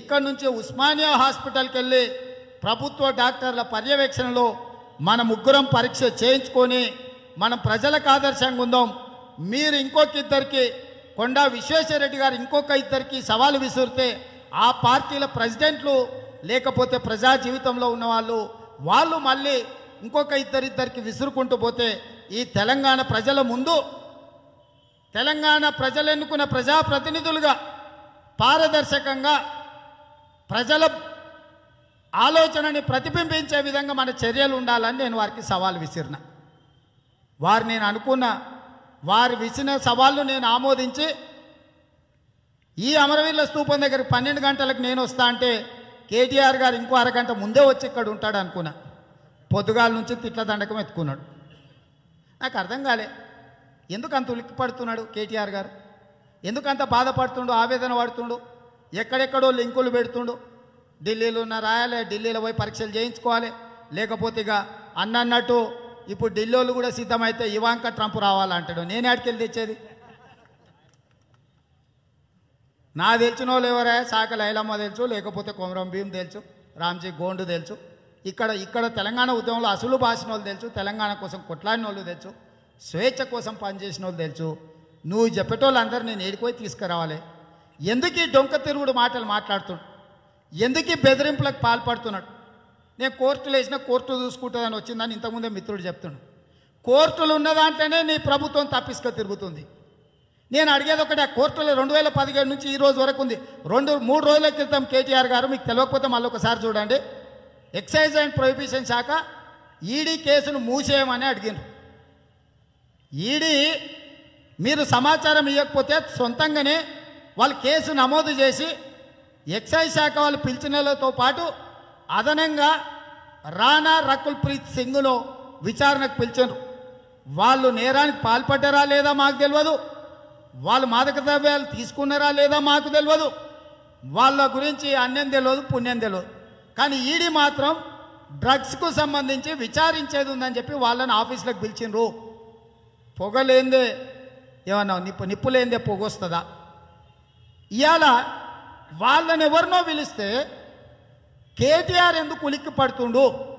ఇక్కడ నుంచి ఉస్మానియా హాస్పిటల్కి వెళ్ళి ప్రభుత్వ డాక్టర్ల పర్యవేక్షణలో మన ముగ్గురం పరీక్ష చేయించుకొని మనం ప్రజలకు ఆదర్శంగా ఉందాం మీరు ఇంకొక ఇద్దరికి కొండా విశ్వేశ్వరరెడ్డి గారు ఇంకొక ఇద్దరికి సవాలు విసురితే ఆ పార్టీల ప్రెసిడెంట్లు లేకపోతే ప్రజా జీవితంలో ఉన్న వాళ్ళు వాళ్ళు మళ్ళీ ఇంకొక ఇద్దరిద్దరికి విసురుకుంటూ పోతే ఈ తెలంగాణ ప్రజల ముందు తెలంగాణ ప్రజలు ఎన్నుకున్న ప్రజాప్రతినిధులుగా పారదర్శకంగా ప్రజల ఆలోచనని ప్రతిబింబించే విధంగా మన చర్యలు ఉండాలని నేను వారికి సవాల్ విసిరిన వారు నేను అనుకున్న వారు విసిన సవాళ్ళు నేను ఆమోదించి ఈ అమరవీరుల స్తూపం దగ్గర పన్నెండు గంటలకు నేను వస్తా అంటే కేటీఆర్ గారు ఇంకో అరగంట ముందే వచ్చి ఇక్కడ ఉంటాడు అనుకున్నా పొద్దుగాల నుంచి తిట్ల దండకం ఎత్తుకున్నాడు నాకు అర్థం కాలే ఎందుకు అంత ఉలిక్కి పడుతున్నాడు కేటీఆర్ గారు ఎందుకు అంత బాధపడుతుండు ఆవేదన పడుతుండు ఎక్కడెక్కడో లింకులు పెడుతుండు ఢిల్లీలో ఉన్న రాయాలి ఢిల్లీలో పోయి పరీక్షలు చేయించుకోవాలి లేకపోతే ఇక అన్నట్టు ఇప్పుడు ఢిల్లీలో కూడా సిద్ధమైతే ఇవాంక ట్రంప్ రావాలంటాడు నేను ఆడికెళ్ళి తెచ్చేది నా తెలిసిన వాళ్ళు ఎవరే శాఖ లైలమ్మ తెలుసు లేకపోతే కొమరం భీం తెలుసు రామ్జీ గోండు తెలుసు ఇక్కడ ఇక్కడ తెలంగాణ ఉద్యమంలో అసలు బాసిన వాళ్ళు తెలుసు తెలంగాణ కోసం కొట్లాడిన వాళ్ళు తెలుసు స్వేచ్ఛ కోసం పనిచేసిన వాళ్ళు తెలుసు నువ్వు చెప్పేటోళ్ళందరూ నేను ఏడిపోయి తీసుకురావాలి ఎందుకు ఈ డొంక తిరుగుడు మాటలు మాట్లాడుతున్నాడు ఎందుకు ఈ బెదిరింపులకు పాల్పడుతున్నాడు నేను కోర్టులు వేసిన కోర్టు చూసుకుంటుందని వచ్చిందని ఇంతకుముందే మిత్రుడు చెప్తున్నాడు కోర్టులు ఉన్నదాంట్లోనే నీ ప్రభుత్వం తప్పిసుక తిరుగుతుంది నేను అడిగేది ఒకటి ఆ కోర్టులో రెండు వేల పదిహేడు నుంచి ఈ రోజు వరకు ఉంది రెండు మూడు రోజుల క్రితం కేటీఆర్ గారు మీకు తెలియకపోతే మళ్ళీ ఒకసారి చూడండి ఎక్సైజ్ అండ్ ప్రొహిబిషన్ శాఖ ఈడీ కేసును మూసేయమని అడిగినారు ఈడీ మీరు సమాచారం ఇవ్వకపోతే సొంతంగానే వాళ్ళు కేసు నమోదు చేసి ఎక్సైజ్ శాఖ వాళ్ళు పిలిచినలతో పాటు అదనంగా రానా రకుల్ ప్రీత్ సింగ్ను విచారణకు పిలిచారు వాళ్ళు నేరానికి పాల్పడ్డారా లేదా మాకు తెలియదు వాళ్ళు మాదక ద్రవ్యాలు తీసుకున్నారా లేదా మాకు తెలియదు వాళ్ళ గురించి అన్యం తెలియదు పుణ్యం తెలియదు కానీ ఈడీ మాత్రం డ్రగ్స్కు సంబంధించి విచారించేది ఉందని చెప్పి వాళ్ళని ఆఫీసులకు పిలిచిండ్రు పొగలేందే ఏమన్నా నిప్పు నిప్పు లేందే పొగ వస్తుందా ఇవాళ వాళ్ళని ఎవరినో పిలిస్తే కేటీఆర్ ఎందుకు ఉలిక్కి పడుతుండు